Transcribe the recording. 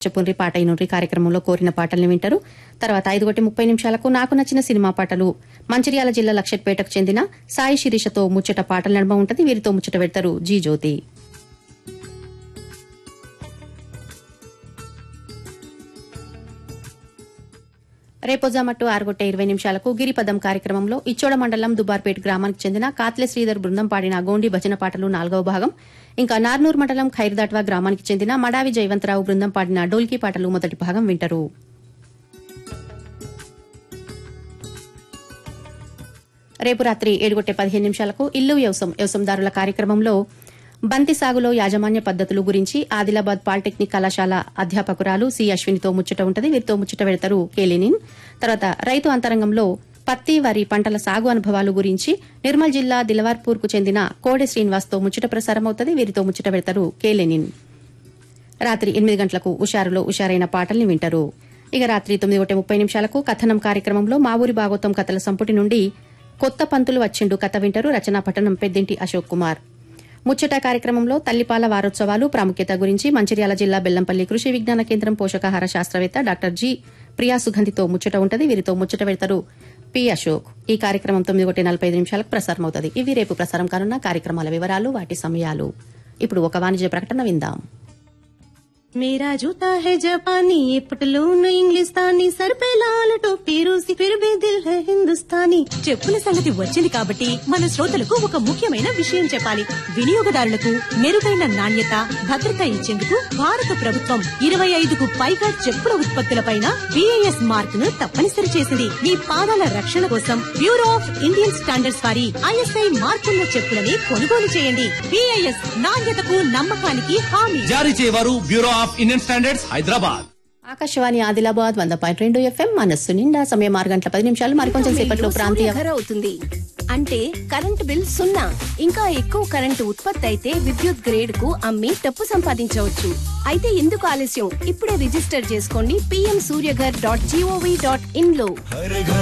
చెప్పుండ్రి పాట ఇనుండ్రి కార్యక్రమంలో కోరిన పాటల్ని వింటారు తర్వాత ఐదు గంటల ముప్పై నిమిషాలకు నాకు నచ్చిన సినిమా పాటలు మంచిర్యాల జిల్లా లక్షట్పేటకు చెందిన సాయి శిరీషతో ముచ్చట పాటల నడమ ఉంటది వీరితో ముచ్చట పెడతారు జీ జ్యోతి రేపొజామట్టు ఆరుగొట్ట ఇరవై నిమిషాలకు గిరిపదం కార్యక్రమంలో ఇచ్చోడ మండలం దుబార్పేట గ్రామానికి చెందిన కాత్లె శ్రీధర్ బృందం పాడిన గోండి భజన పాటలు నాలుగవ భాగం ఇంకా నార్నూర్ మండలం ఖైర్దాట్వా గ్రామానికి చెందిన మడావి జయవంతరావు బృందం పాడిన డోల్కీ పాటలు మొదటి భాగం వింటారు రేపు రాత్రి ఏడుగొట్టే పదిహేను నిమిషాలకు ఇల్లు వ్యవసం వ్యవసందారుల కార్యక్రమంలో బంతి సాగులో యాజమాన్య పద్దతులు గురించి ఆదిలాబాద్ పాలిటెక్నిక్ కళాశాల అధ్యాపకురాలు సి అశ్వినితో ముచ్చట ఉంటది వీరితో ముచ్చట పెడతారు కేలినిన్ తర్వాత రైతు అంతరంగంలో పత్తి వరి పంటల సాగు అనుభవాలు గురించి నిర్మల్ జిల్లా దిలవార్పూర్ కు చెందిన కోడె శ్రీనివాస్తో ముచ్చట ప్రసారం అవుతుంది వీరితో ముచ్చట పెడతారు కేలెనిన్ రాత్రి ఎనిమిది గంటలకు ఉషారులో ఉషారైన పాటల్ని వింటారు ఇక రాత్రి తొమ్మిది ఒకటి ముప్పై నిమిషాలకు కథనం కార్యక్రమంలో మా ఊరి భాగోతం కథల సంపుటి నుండి కొత్త పంతులు వచ్చిండు కథ వింటారు రచనా పట్టణం పెద్దింటి అశోక్ కుమార్ ముచ్చట కార్యక్రమంలో తల్లిపాల వారోత్సవాలు ప్రాముఖ్యత గురించి మంచిర్యాల జిల్లా బెల్లంపల్లి కృషి విజ్ఞాన కేంద్రం పోషకాహార శాస్త్రవేత్త డాక్టర్ జి ప్రియా సుగంధితో ముచ్చట ఉంటది వీరితో ముచ్చట పెడతారు పి అశోక్ ఈ కార్యక్రమం తొమ్మిది ఒకటి నలభై ఐదు నిమిషాలకు ప్రసారం అవుతుంది ఇవి రేపు ప్రసారం కానున్న కార్యక్రమాల వివరాలు వాటి సమయాలు ఇప్పుడు ఒక వాణిజ్య ప్రకటన విందాం मेरा जूता है जापानी ये पटलून इंग्लिस्तानी सर पे लाल टोपी रूसी फिर भी दिल है हिंदुस्तानी చెప్పుల సంగతి వచ్చింది కాబట్టి మన శ్రోతలకు ఒక ముఖ్యమైన విషయం చెప్పాలి వినియోగదారులకు మెరుగైన నాణ్యత భద్రత ఇచ్చేందుకు భారత ప్రభుత్వం ఇరవై ఐదుకు పైగా చెప్పుల ఉత్పత్తులపైన బిఐఎస్ మార్క్ ను తప్పనిసరి చేసింది మీ పాదాల రక్షణ కోసం బ్యూరో ఆఫ్ ఇండియన్ స్టాండర్డ్స్ వారి ఐఎస్ఐ మార్కున్న చెప్పులని కొనుగోలు చేయండి బిఐఎస్ నాణ్యతకు నమ్మకానికి హామీ జారీ చేయవారు bureau of Indian standards Hyderabad Akashvani Adilabad వంద పాయింట్ రెండు ఎఫ్ఎం మనస్సు నిండా సమయం ఆరు గంటల పది నిమిషాలు మరికొంచెం సేపట్లో ప్రాంతీయ ధర అవుతుంది అంటే కరెంటు బిల్ సున్నా ఇంకా ఎక్కువ కరెంటు ఉత్పత్తి అయితే విద్యుత్ గ్రేడ్ కు అమ్మి డబ్బు సంపాదించవచ్చు అయితే ఎందుకు ఆలస్యం ఇప్పుడే రిజిస్టర్ చేసుకోండి PM Suryaghar dot gov dot in లో